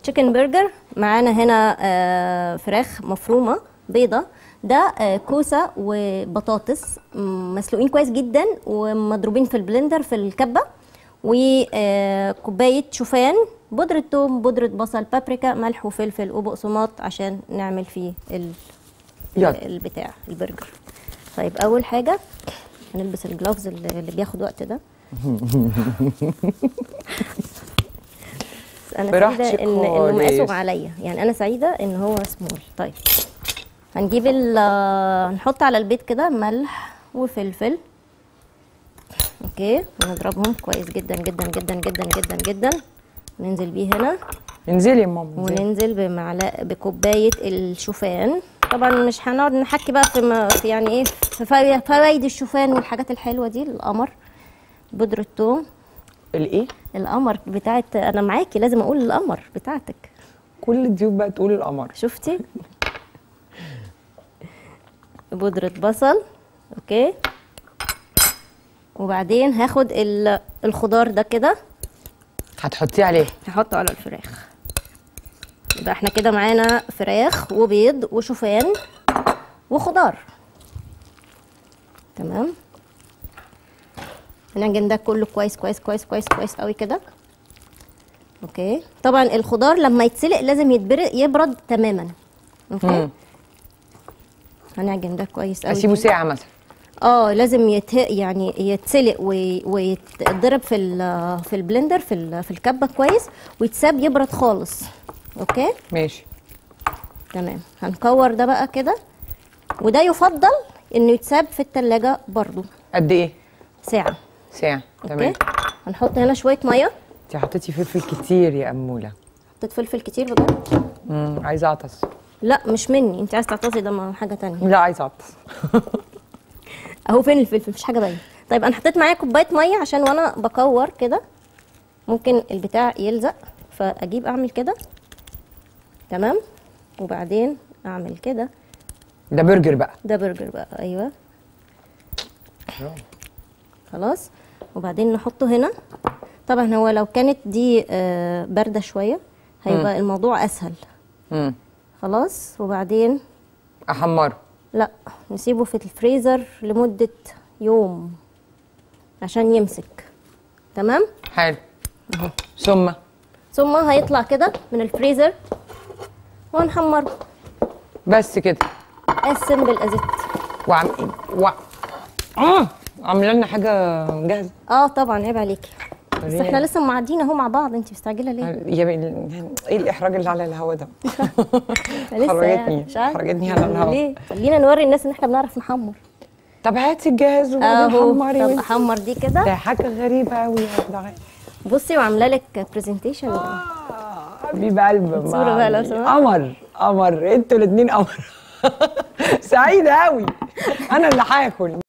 تشيكن برجر معانا هنا آه، فراخ مفرومه بيضه ده آه، كوسه وبطاطس م- مسلوقين كويس جدا ومضروبين في البلندر في الكبه وكوبايه شوفان بودره ثوم بودره بصل بابريكا ملح وفلفل وبقسماط عشان نعمل فيه ال... يلا. البتاع البرجر طيب اول حاجه هنلبس الجلوفز اللي اللي بياخد وقت ده بس انا براحتك سعيده ان انه مقاسه خالص. عليا يعني انا سعيده ان هو سمول طيب هنجيب ال نحط على البيض كده ملح وفلفل اوكي ونضربهم كويس جدا جدا جدا جدا جدا جدا ننزل بيه هنا انزلي يا ماما انزلي. وننزل بمعلقه بكوبايه الشوفان طبعا مش هنقعد نحكي بقى في, ما في يعني ايه في فوا- فوايد الشوفان والحاجات الحلوه دي القمر بودره ثوم الايه القمر بتاعت انا معاكي لازم اقول القمر بتاعتك كل الضيوف بقى تقول القمر شفتي بودرة بصل اوكي وبعدين هاخد ال- الخضار ده كده هتحطيه عليه هحطه على الفراخ يبقى احنا كده معانا فراخ وبيض وشوفان وخضار تمام هنعجن ده كله كويس كويس كويس كويس كويس قوي كده اوكي طبعا الخضار لما يتسلق لازم يتبرد يبرد تماما اوكي مم. هنعجن ده كويس قوي اسيبه كده. ساعه مثلا اه لازم يت... يعني يتسلق وي... ويتضرب في ال... في البلندر في ال... في الكبه كويس ويتساب يبرد خالص اوكي ماشي تمام هنكور ده بقى كده وده يفضل انه يتساب في التلاجة برضو قد ايه ساعة ساعه تمام اوكي هنحط هنا شوية مية انت حطيتي فلفل كتير يا اموله حطيت فلفل كتير بجد امم عايزه اعطس لا مش مني انت عايز تعطسي ده ما- حاجة تانية لا عايزه اعطس اهو فين الفلفل مفيش حاجة باينة طيب انا حطيت معايا كوباية مية عشان وانا بكور كده ممكن البتاع يلزق فاجيب اعمل كده تمام وبعدين اعمل كده ده برجر بقى ده برجر بقى ايوه خلاص وبعدين نحطه هنا طبعا هو لو كانت دي آه، بارده شويه هيبقى الموضوع اسهل امم خلاص وبعدين احمره لا نسيبه في الفريزر لمده يوم عشان يمسك تمام حلو ثم ثم هيطلع كده من الفريزر ونحمره بس كده قسم بالازيت وعم و... اه عامله لنا حاجه جاهزه اه طبعا عيب عليكي بس وريني. احنا لسه معديين اهو مع بعض انت مستعجله ليه يا بي- ايه الاحراج اللي على الهوا ده لسه حرجتني يعني، مش عارفة. حرجتني على الهوا ليه خلينا نوري الناس ان احنا بنعرف نحمر طب هاتي الجهاز وبعدين اهو حمري طب وانت- احمر دي كده ده حاجه غريبه قوي يا جدعان بصي وعامله لك برزنتيشن حبيب قلب صورة بقى لو سمحت. قمر قمر انتوا الاثنين قمر سعيده قوي انا اللي هاكل